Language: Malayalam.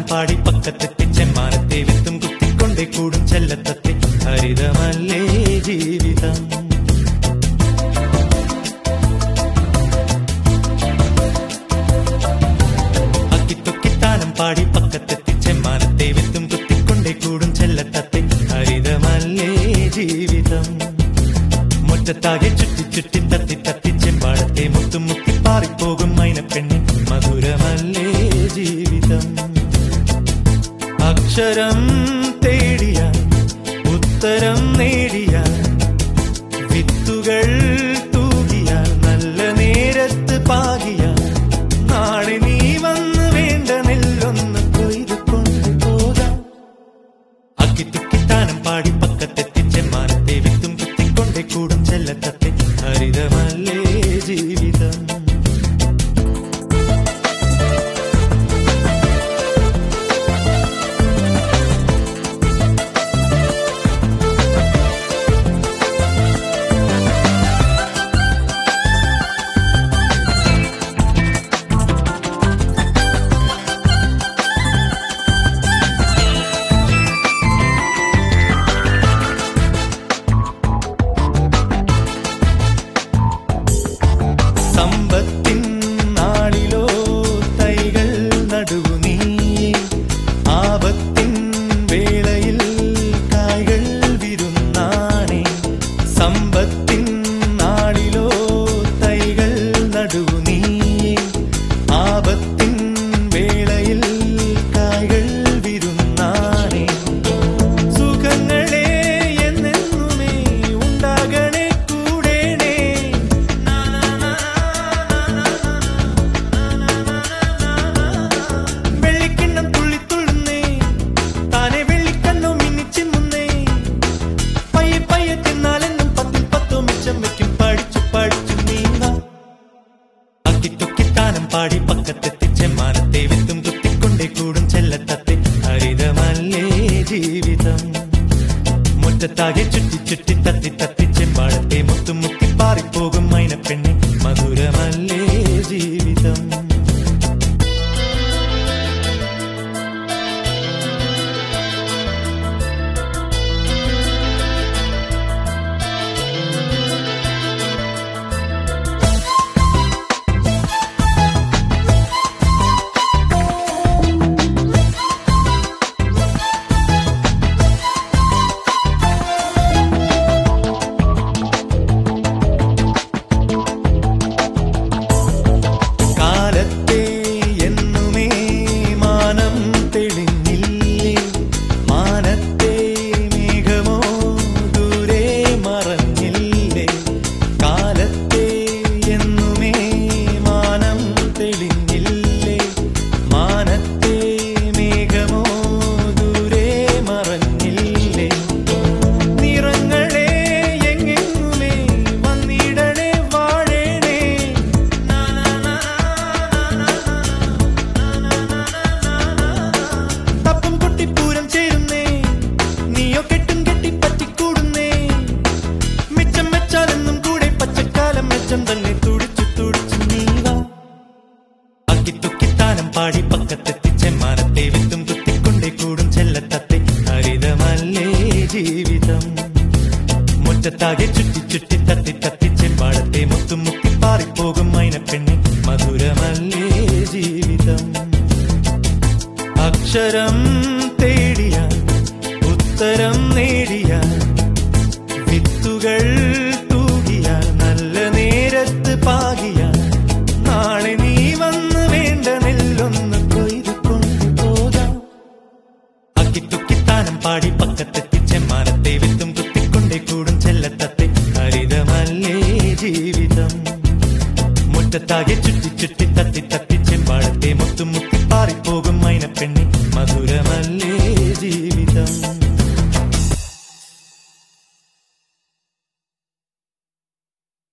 പാടി പക്കത്തെത്തി ചെമ്മാനത്തെ വിത്തും കുത്തിക്കൊണ്ടേ കൂടും ചെല്ലത്തത്തെ ഹരിതമല്ലേ ജീവിതം അക്കിത്തൊക്കിത്താനം പാടി പക്കത്തെത്തി ചെമ്മാനത്തെ വിത്തും കുത്തിക്കൊണ്ടേ കൂടും ചെല്ലത്തത്തെ ഹരിതമല്ലേ ജീവിതം മുറ്റത്താകെ ചുറ്റി ചുറ്റി തത്തി തത്തി ചെമ്പാടത്തെ മുത്തും മുത്തി പാറിപ്പോകും മൈനപ്പെണ്ണി മധുരമല്ലേ ജീവിതം അക്ഷരം തേടിയ ഉത്തരം നേടിയ വിത്തുകൾ തൂകിയ നല്ല നേരത്ത് പാകിയ നാളെ നീ വന്ന് വേണ്ട നെല്ലൊന്ന് കൊയ്ത് കൊണ്ടുപോകാം അക്കിത്തുക്കിത്താനം പാടി പക്കത്തെത്തി ചെമ്മാനത്തെ വിത്തും കുത്തിക്കൊണ്ടേ കൂടും ചെല്ലത്തത്തെ ഹരിതമല്ലേ ജീവിതം സമ്പത്തിൻ നാളിലോ തൈകൾ നടുവു നീ ആപത്തിൻ വേളയിൽ കായ്കൾ വിരുന്നാണേ സമ്പത്തിൻ നാളിലോ തൈകൾ നടുവു നീ ആപത്തിൻ വേളയിൽ കായ്കൾ വിരുന്നാണേ സുഖങ്ങളെ എന്നെന്നുമേ ഉണ്ടാകണേ കൂടേണേ വെള്ളിക്കിണ്ണം തുള്ളിത്തുള്ളുന്നേ താനെ വെള്ളിക്കണ്ണോ മിന്നിച്ചിന്നുന്നേ പയ്യെ പയ്യെ തിന്നാലെന്നും പത്തിൽ പത്തോ മിച്ചം വെക്കും പഠിച്ചു പഠിച്ചു നീങ്ങാം അക്കിത്തൊക്കിത്താനം പാടി പക്കത്തെത്തി ചെമ്മാനത്തെ വിത്തും കുത്തിക്കൊണ്ടേ കൂടും ചെല്ലത്തത്തെ ഹരിതമല്ലേ ജീവിതം മുറ്റത്താകെ ചുറ്റി ചുറ്റി തത്തി തത്തി ചെമ്പാടത്തെ മുത്തും മുത്തി പാറിപ്പോകും മൈനപ്പെണ്ണി മധുരമല്ലേ ജീവിതം കാലത്തെ എന്നുമേ മാനം തെളിഞ്ഞില്ലേ മാനത്തെ മേഘമോ ദൂരെ മറഞ്ഞില്ലേ കാലത്തെ എന്നുമേ മാനം തെളിഞ്ഞില്ലേ മാനത്തെ മേഘമോ ദൂരെ മറഞ്ഞില്ലേ നിറങ്ങളെ എങ്ങെങ്ങുമേ വന്നിടണേ വാഴണേ തപ്പും കുട്ടിപ്പൂരം ചേരുന്നേ നീയോ കെട്ടും കെട്ടി പറ്റിക്കൂടുന്നേ മിച്ചം വെച്ചാലെന്നും കൂടെ പച്ചക്കാലം മെച്ചം തന്നെ തുടിച്ചു തുടിച്ചു നീവാ അക്കിത്തുക്കിത്താനം പാടി പക്കത്തെത്തി ചെമ്മാനത്തെ വിത്തും കുത്തിക്കൊണ്ടേ കൂടും ചെല്ലത്തത്തെ ഹരിതമല്ലേ ജീവിതം മുറ്റത്താകെ ചുറ്റി ചുറ്റി തത്തി തത്തി ചെമ്പാടത്തെ മുത്തും മുത്തി പാറിപ്പോകും മൈനപ്പെണ്ണി മധുരമല്ലേ ജീവിതം അക്ഷരം തേടിയ ഉത്തരം നേടിയ വിത്തുകൾ തൂകിയ നല്ല നേരത്ത് പാകിയ നാളെ നീ വന്ന് വേണ്ട നെല്ലൊന്ന് കൊയ്ത് കൊണ്ടുപോകാം അക്കിത്തുക്കിത്താനം പാടി പക്കത്തെത്തി ചെമ്മാനത്തെ വിത്തും കുത്തിക്കൊണ്ടേ കൂടും ചെല്ലത്തത്തെ ഹരിതമല്ലേ ജീവിതം മുറ്റത്താകെ ചുറ്റി ചുറ്റി തത്തി തത്തി ചെമ്പാടത്തെ മുത്തും മുത്തി പാറിപ്പോകും മൈനപ്പെണ്ണി മധുരമല്ലേ ജീവിതം